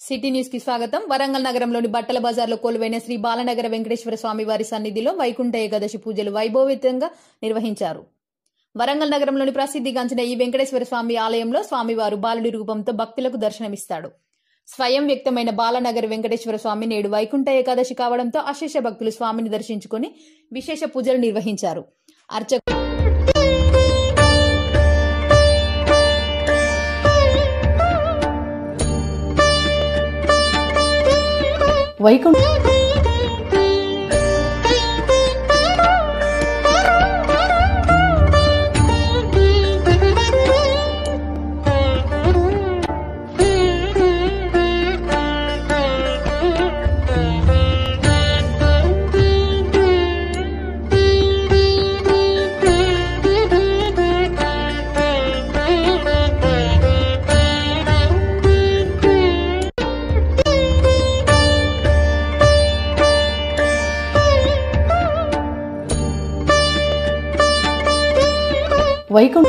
City news కి స్వాగతం వరంగల్ నగరంలోని బట్టల బజార్లో కొలువైన శ్రీ బాలనగర వెంకటేశ్వర స్వామి వారి సన్నిధిలో వైకుంఠ ఏకాదశి పూజలు వైభవయుతంగా నిర్వహించారు వరంగల్ నగరంలోని ప్రసిద్ధిగాంచిన ఈ వెంకటేశ్వర స్వామి ఆలయంలో స్వామివారు బాలుడి రూపంతో భక్తులకు దర్శనమిస్తాడు స్వయం వ్యక్తమైన బాలనగర్ వెంకటేశ్వర స్వామి నేడు వైకుంఠ ఏకాదశి కావడంతో అశేష భక్తులు స్వామిని దర్శించుకుని విశేష పూజలు నిర్వహించారు అర్చక వైకుంఠ వైకుంఠ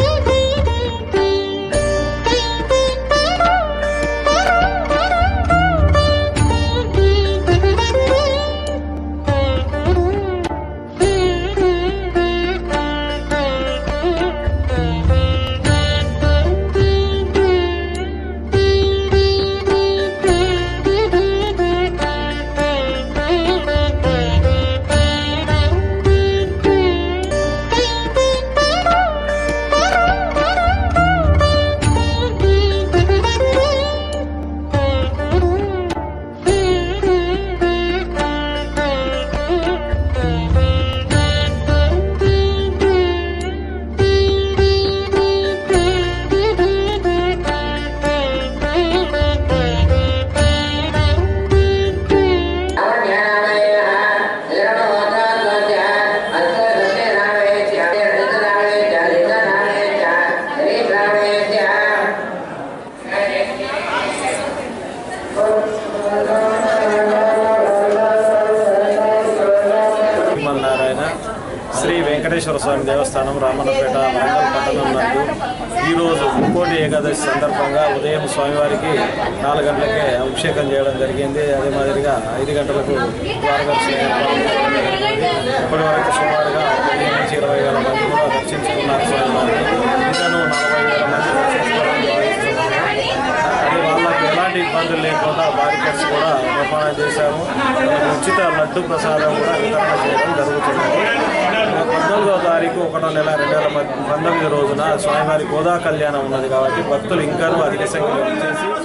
నారాయణ శ్రీ వెంకటేశ్వర స్వామి దేవస్థానం రామన్నపేట వరంగల్ పట్టణం నందు ఈరోజు ముక్కోటి ఏకాదశి సందర్భంగా ఉదయం స్వామివారికి నాలుగు గంటలకే అభిషేకం చేయడం జరిగింది అదే మాదిరిగా ఐదు గంటలకు ద్వారదర్శనం ఇప్పటి వరకు సుమారుగా పదిహేను నుంచి ఇరవై వేల మంది కూడా దర్శించుకున్నారు స్వామివారిని ఇంకను నలభై వేల మంది దర్శించుకోవడం భావిస్తున్నాము. అది వాళ్ళకి ఎలాంటి ఇబ్బందులు లేకుండా బారికేడ్స్ కూడా నిర్మాణం చేశాము ఉచిత లడ్డు ప్రసాదం కూడా వితరణ చేయడం జరుగుతున్నది పంతొమ్మిదవ తారీఖు ఒకటో నెల రెండు వేల పద్- పంతొమ్మిది రోజున స్వామివారి గోదా కళ్యాణం ఉన్నది కాబట్టి భక్తులు ఇంకాను అధిక సంఖ్యలో చేసి